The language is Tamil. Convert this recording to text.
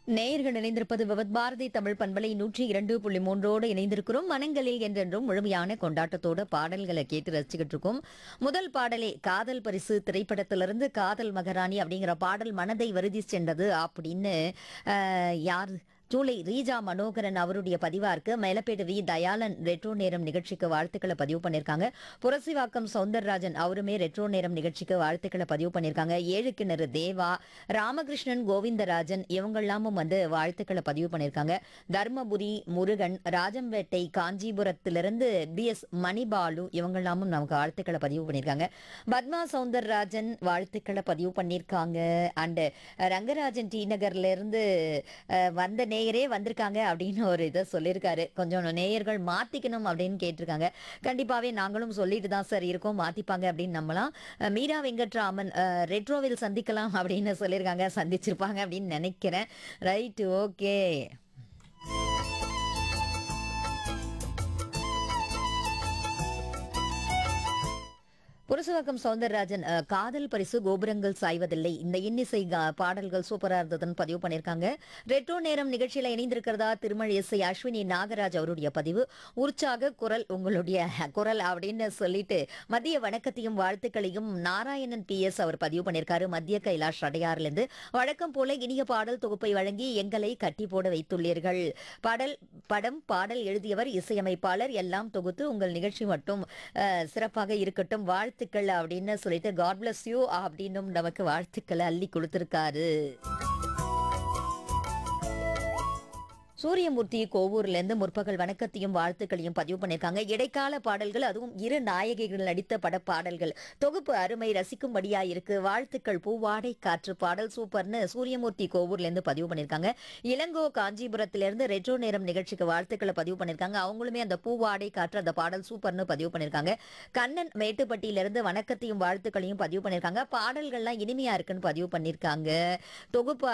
நேயர்கள் இணைந்திருப்பது விவத் பாரதி தமிழ் பண்பலை நூற்றி இரண்டு புள்ளி மூன்றோடு இணைந்திருக்கிறோம் மனங்களில் என்றென்றும் முழுமையான கொண்டாட்டத்தோட பாடல்களை கேட்டு ரசிச்சுக்கிட்டு இருக்கோம் முதல் பாடலே காதல் பரிசு திரைப்படத்திலிருந்து காதல் மகாராணி அப்படிங்கிற பாடல் மனதை வருதி சென்றது அப்படின்னு அஹ், யார் ஜூலை ரீஜா மனோகரன் அவருடைய பதிவா இருக்கு மேலப்பேடு வி தயாளன் ரெட்ரோ நேரம் நிகழ்ச்சிக்கு வாழ்த்துக்களை பதிவு பண்ணியிருக்காங்க புரசிவாக்கம் சௌந்தரராஜன் அவருமே ரெட்ரோ நேரம் நிகழ்ச்சிக்கு வாழ்த்துக்களை பதிவு பண்ணியிருக்காங்க ஏழு கிணறு தேவா ராமகிருஷ்ணன் கோவிந்தராஜன் இவங்கெல்லாமும் வந்து வாழ்த்துக்களை பதிவு பண்ணியிருக்காங்க தர்மபுரி முருகன் ராஜம்பேட்டை காஞ்சிபுரத்திலிருந்து பி எஸ் மணிபாலு இவங்கெல்லாமும் நமக்கு வாழ்த்துக்களை பதிவு பண்ணியிருக்காங்க பத்மா சௌந்தரராஜன் வாழ்த்துக்களை பதிவு பண்ணியிருக்காங்க அண்ட் ரங்கராஜன் டி நகர்ல இருந்து அஹ், வந்த நேயரே வந்திருக்காங்க அப்படின்னு ஒரு இதை சொல்லியிருக்காரு கொஞ்சம் நேயர்கள் மாத்திக்கணும் அப்படின்னு கேட்டிருக்காங்க கண்டிப்பாவே நாங்களும் சொல்லிட்டு தான் சார் இருக்கோம் மாத்திப்பாங்க அப்படின்னு நம்பலாம் அஹ், மீரா வெங்கட்ராமன் அஹ், ரெட்ரோவில் சந்திக்கலாம் அப்படின்னு சொல்லியிருக்காங்க சந்திச்சிருப்பாங்க அப்படின்னு நினைக்கிறேன் ரைட் ஓகே புரசவாக்கம் சௌந்தரராஜன் அஹ், காதல் பரிசு கோபுரங்கள் சாய்வதில்லை இந்த இன்னிசை கா- பாடல்கள் சூப்பரா இருந்ததுன்னு பதிவு பண்ணியிருக்காங்க ரெட்ரோ நேரம் நிகழ்ச்சியில இணைந்திருக்கிறதா திருமழ் இசை அஸ்வினி நாகராஜ் அவருடைய பதிவு உற்சாக குரல் உங்களுடைய குரல் அப்படின்னு சொல்லிட்டு மதிய வணக்கத்தையும் வாழ்த்துக்களையும் நாராயணன் பி எஸ் அவர் பதிவு பண்ணியிருக்காரு மத்திய கைலாஷ் அடையாறுல இருந்து வழக்கம் போல இனிய பாடல் தொகுப்பை வழங்கி எங்களை கட்டி போட வைத்துள்ளீர்கள் பாடல் படம் பாடல் எழுதியவர் இசையமைப்பாளர் எல்லாம் தொகுத்து உங்கள் நிகழ்ச்சி மட்டும் அஹ், சிறப்பாக இருக்கட்டும் வாழ்த்துக்கள் அப்படின்னு சொல்லிட்டு காட் bless யூ அப்படின்னும் நமக்கு வாழ்த்துக்களை அள்ளி கொடுத்திருக்காரு சூரியமூர்த்தி கோவூர்ல இருந்து முற்பகல் வணக்கத்தையும் வாழ்த்துக்களையும் பதிவு பண்ணியிருக்காங்க இடைக்கால பாடல்கள் அதுவும் இரு நாயகிகள் நடித்த பட பாடல்கள் தொகுப்பு அருமை ரசிக்கும்படியா இருக்கு வாழ்த்துக்கள் பூவாடை காற்று பாடல் சூப்பர்னு சூரியமூர்த்தி கோவூர்ல இருந்து பதிவு பண்ணியிருக்காங்க இளங்கோ காஞ்சிபுரத்துல இருந்து ரெட்ரோ நேரம் நிகழ்ச்சிக்கு வாழ்த்துக்களை பதிவு பண்ணியிருக்காங்க அவங்களுமே அந்த பூவாடை காற்று அந்த பாடல் சூப்பர்னு பதிவு பண்ணியிருக்காங்க கண்ணன் மேட்டுப்பட்டியில இருந்து வணக்கத்தையும் வாழ்த்துக்களையும் பதிவு பண்ணியிருக்காங்க பாடல்கள்லாம் இனிமையா இருக்குன்னு பதிவு பண்ணியிருக்காங்க தொகுப்பு